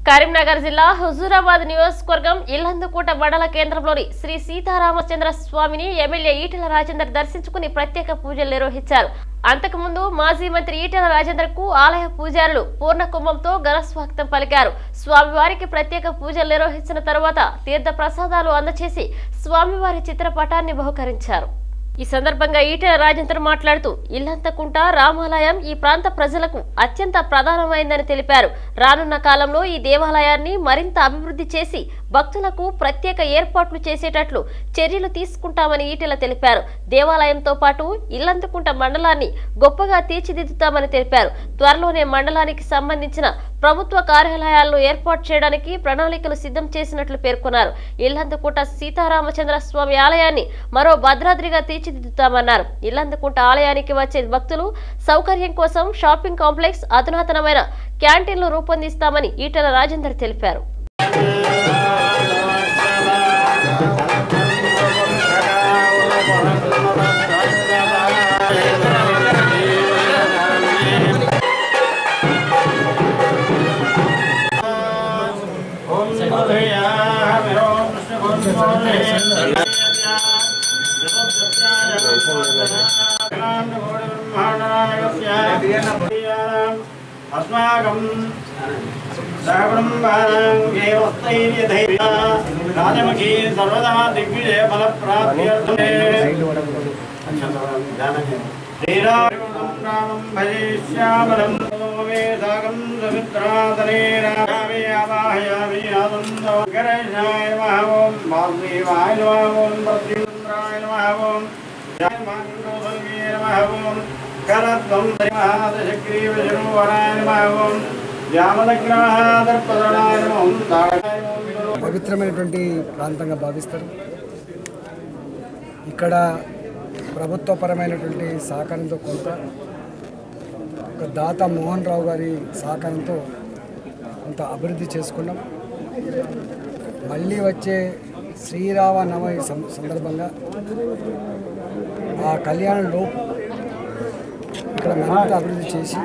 కరీంనగర్ జిల్లా హుజూరాబాద్ నియోజకవర్గం ఇల్లందుకోట మండల కేంద్రంలోని శ్రీ సీతారామచంద్ర స్వామిని ఎమ్మెల్యే ఈటెల రాజేందర్ దర్శించుకుని ప్రత్యేక పూజలు నిర్వహించారు అంతకుముందు మాజీ మంత్రి ఈటెల రాజేందర్ కు ఆలయ పూజారులు పూర్ణ కుంభంతో ఘన స్వాగతం పలికారు స్వామివారికి ప్రత్యేక పూజలు నిర్వహించిన తరువాత తీర్థ ప్రసాదాలు అందచేసి స్వామివారి చిత్రపటాన్ని బహుకరించారు ఈ సందర్భంగా ఈటెల రాజేందర్ మాట్లాడుతూ ఇల్లంతకుంట రామాలయం ఈ ప్రాంత ప్రజలకు అత్యంత ప్రధానమైందని తెలిపారు రానున్న కాలంలో ఈ దేవాలయాన్ని మరింత అభివృద్ధి చేసి భక్తులకు ప్రత్యేక ఏర్పాట్లు చేసేటట్లు చర్యలు తీసుకుంటామని ఈటెల తెలిపారు దేవాలయంతో పాటు ఇల్లంతకుంట మండలాన్ని గొప్పగా తీర్చిదిద్దుతామని తెలిపారు త్వరలోనే మండలానికి సంబంధించిన ప్రభుత్వ కార్యాలయాలను ఏర్పాటు చేయడానికి ప్రణాళికలు సిద్ధం చేసినట్లు పేర్కొన్నారు ఇల్లందుకుంట సీతారామచంద్ర స్వామి ఆలయాన్ని మరో భద్రాద్రిగా తీర్చిదిద్దుతామన్నారు ఇల్లందుకుంట ఆలయానికి వచ్చే భక్తులు సౌకర్యం కోసం షాపింగ్ కాంప్లెక్స్ అధునాతనమైన క్యాంటీన్లు రూపొందిస్తామని ఈటెల రాజేందర్ తెలిపారు अस्माकं राजमुखी सर्वदा दिग्विजय फलप्राप्त्यर्थे श्रीरामं भजे श्यामलं मे साकं सुमित्रातनेन रामे आवाहयामि आनन्दकरशाय नमः ॐ वासुदेवाय नमः ॐ प्रद्युम्नाय नमः ॐ जय माङ्गोसर्गे नमः ॐ करत्वं श्रीमहादशग्रीवशरोवराय नमः ॐ व्यामदग्रहादर्पदणाय नमः ॐ दाडाय नमः ॐ పవిత్రమైనటువంటి ప్రాంతంగా భావిస్తారు ఇక్కడ ప్రభుత్వపరమైనటువంటి సహకారంతో కొంత ఒక దాత మోహన్ రావు గారి సహకారంతో కొంత అభివృద్ధి చేసుకున్నాం మళ్ళీ వచ్చే శ్రీరామ నవమి సం- సందర్భంగా ఆ కళ్యాణంలో ఇక్కడ మరింత అభివృద్ధి చేసి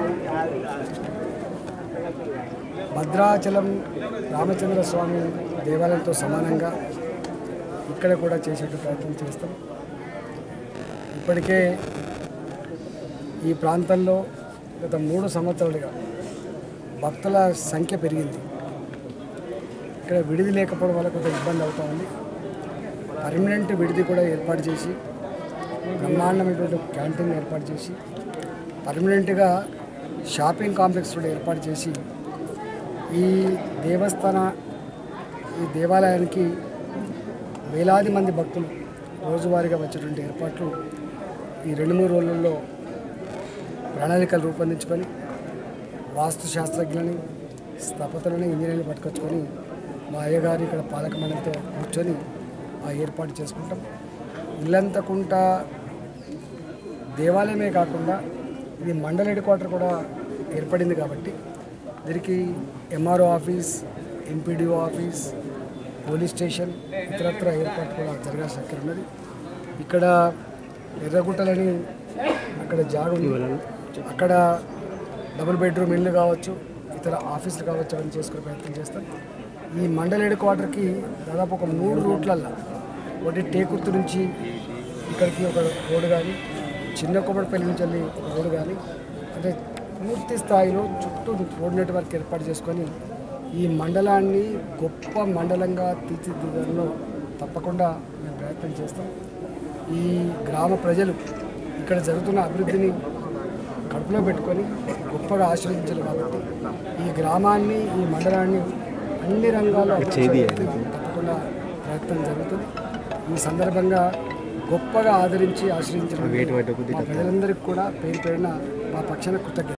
భద్రాచలం రామచంద్ర స్వామి దేవాలయంతో సమానంగా ఇక్కడ కూడా చేసేట్టు ప్రయత్నం చేస్తాం ఇప్పటికే ఈ ప్రాంతంలో గత మూడు సంవత్సరాలుగా భక్తుల సంఖ్య పెరిగింది ఇక్కడ విడిది లేకపోవడం వల్ల కొంత ఇబ్బంది అవుతా ఉంది పర్మనెంట్ విడిది కూడా ఏర్పాటు చేసి బ్రహ్మాండమైనటువంటి క్యాంటీన్ ఏర్పాటు చేసి పర్మనెంట్గా షాపింగ్ కాంప్లెక్స్ కూడా ఏర్పాటు చేసి ఈ దేవస్థాన ఈ దేవాలయానికి వేలాది మంది భక్తులు రోజువారీగా వచ్చేటువంటి ఏర్పాట్లు ఈ రెండు మూడు రోజులలో ప్రణాళికలు రూపొందించుకొని వాస్తు శాస్త్రజ్ఞులని స్థపతులని ఇంజనీర్లు పట్టుకొచ్చుకొని మా అయ్యగారు ఇక్కడ పాలక మండలితో కూర్చొని ఆ ఏర్పాటు చేసుకుంటాం ఇల్లంతకుంట దేవాలయమే కాకుండా ఇది మండల హెడ్ క్వార్టర్ కూడా ఏర్పడింది కాబట్టి దీనికి MRO office MPDO office police station ఇతరత్ర ఏర్పాటు కూడా జరగాల్సిన అక్కడ ఉన్నది ఇక్కడ ఎర్రగుట్టలని అక్కడ జాగ ఉంది అక్కడ డబుల్ బెడ్రూమ్ ఇల్లు కావచ్చు ఇతర ఆఫీసులు కావచ్చు అని చేసుకునే ప్రయత్నం చేస్తాం ఈ మండల హెడ్ క్వార్టర్కి దాదాపు ఒక మూడు రూట్లల్లో ఒకటి టేకుర్తి నుంచి ఇక్కడికి ఒక రోడ్డు కానీ చిన్న కొబ్బరిపల్లి నుంచి వెళ్ళి ఒక రోడ్డు కానీ అంటే పూర్తి స్థాయిలో చుట్టూ రోడ్ నెట్వర్క్ ఏర్పాటు చేసుకొని ఈ మండలాన్ని గొప్ప మండలంగా తీర్చిదిద్దడంలో తప్పకుండా మేము ప్రయత్నం చేస్తాం ఈ గ్రామ ప్రజలు ఇక్కడ జరుగుతున్న అభివృద్ధిని కడుపులో పెట్టుకొని గొప్పగా ఆశ్రయించారు కాబట్టి ఈ గ్రామాన్ని ఈ మండలాన్ని అన్ని రంగాల్లో అభివృద్ధి తప్పకుండా ప్రయత్నం జరుగుతుంది ఈ సందర్భంగా గొప్పగా ఆదరించి ఆశ్రయించిన మా ప్రజలందరికీ కూడా పేరు పేరున మా పక్షాన కృతజ్ఞత